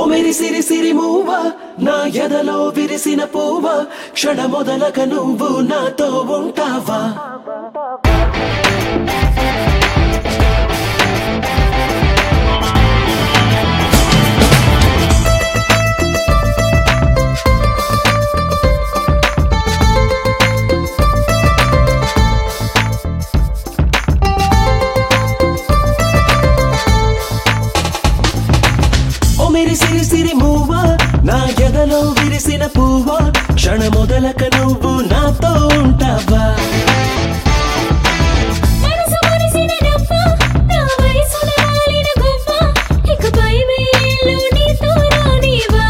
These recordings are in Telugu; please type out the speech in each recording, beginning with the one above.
మెరిసిరి సిరి మూవ నా ఎదలో విరిసిన పువ్వ క్షణ మొదలక నువ్వు నాతో ఉంటావా ఓ మెరిసిరి సిరి మూవ నా ఎదలో విరిసిన పువ్వ క్షణ మొదలక నువ్వు నాతో ఉంటావా మనసు మురిసిన నవ్వ, నా వయసున వాలిన గువ్వ, ఇకపై వేళ్ళు నీతో రానివ్వా.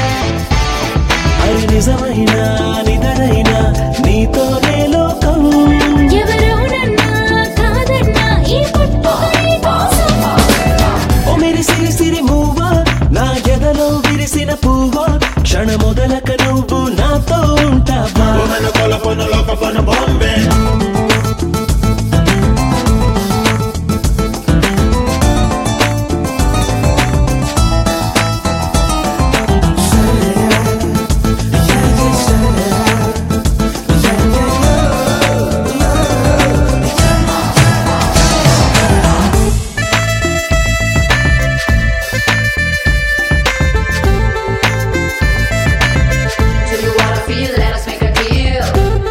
అది నిజమైన నిదరైన నీతోనే లోకం ఎవరోనన్నా కాదన్నా ఈ పుట్టుక నీ కోసం. ఓ మెరిసిరి సిరి మూవ నా ఎదలో విరిసిన పువ్వ క్షణ మొదలక నువ్వు నాతో ఉంటావా Woman, call up on the lock up on the Bombay. Do you wanna feel? Let us make a deal.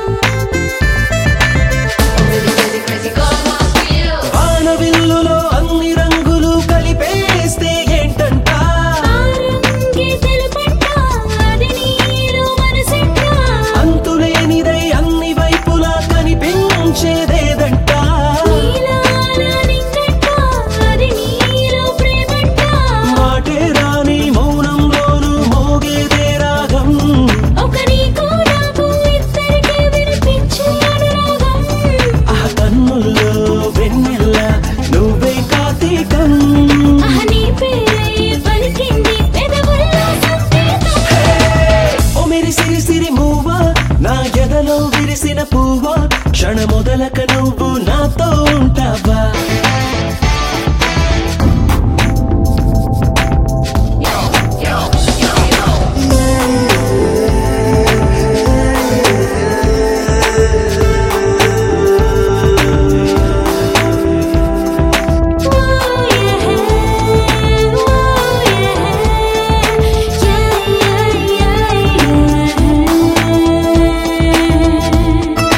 Really crazy, crazy, come on, feel. వానవిల్లులో అన్ని రంగులు కలిపేస్తే ఏంటంట ఆరంగి తెలుపంట, అది నీలో మనసంట. అంతులేనిదై అన్ని వైపులా కనిపించేదేదంట నీలాల నింగంట, అది నీలో ప్రేమంట. మాటే రాని మౌనంలోను మోగేదే రాగం ఒక నీకు నాకు ఇద్దరికీ వినిపించే అనురాగం. ఆ కన్నుల్లో వెన్నెల్ల నువ్వే కార్తీకం ఆహ్ నీ పేరై పలికింది పెదవుల్లో సంకేతం. ఓ మెరిసిరి సిరి మూవ నా ఎదలో విరిసిన పువ్వ క్షణ మొదలక నువ్వు నాతో ఉంటావా Oh yeah, oh yeah, yeah yeah yeah.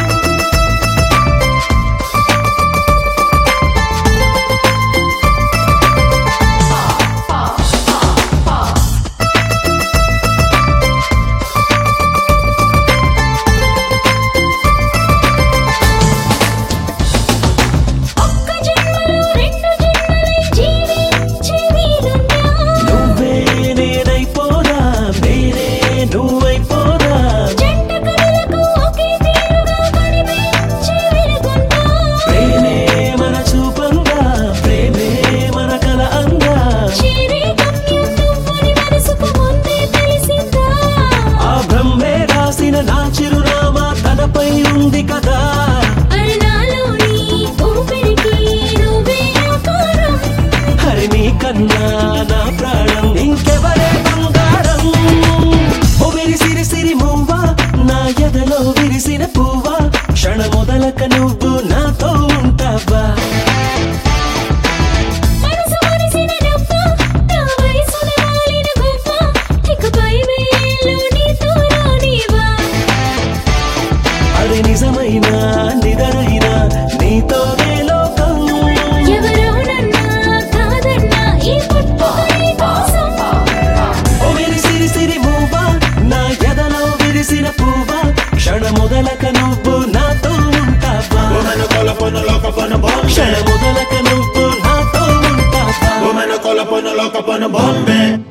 ఒక్క జన్మలో రెండు జన్మలై జీవించే వీలుందా? నువ్వే నేనైపోదా నేనే నువ్వైపోదా జంట కనులకు ఒకే తీరుగా కనిపించే వెలుగుందా? ప్రేమే మన చూపంగా ప్రేమే మన కల అంగా చేరే గమ్యం నువ్వని మనసుకు ముందే తెలిసిందా? ఆ బ్రహ్మే రాసిన నా చిరునామా తనపై ఉంది కదా అరే నాలోని ఊపిరికి నువ్వే ఆకారం. హరి నీ కన్నా నా ప్రాణం ఇంకెవరే బంగారం ఓ విరిసిరి సిరి మువ్వ నా ఎదలో విరిసిన పువ్వ క్షణ మొదలక నువ్వు నాతో ఉంటావా మనసు మురిసిన నవ్వ, నా వయసున వాలిన గువ్వ, ఇకపై వేళ్ళు నీతో రానివ్వా. అది నిజమైన నిదరైన నీతోనే లోకం ఎవరోనన్నా కాదన్నా ఈ పుట్టుక నీ కోసం. ఓ విరిసిరి సిరి మువ్వ నా ఎదలో విరిసిన పువ్వ క్షణ మొదలక నువ్వు నాతో ఉంటావా Woman, call up on the lock up on the క్షణ Bombay. మొదలక నువ్వు నాతో ఉంటావా Woman, call up on the lock up on the Bombay.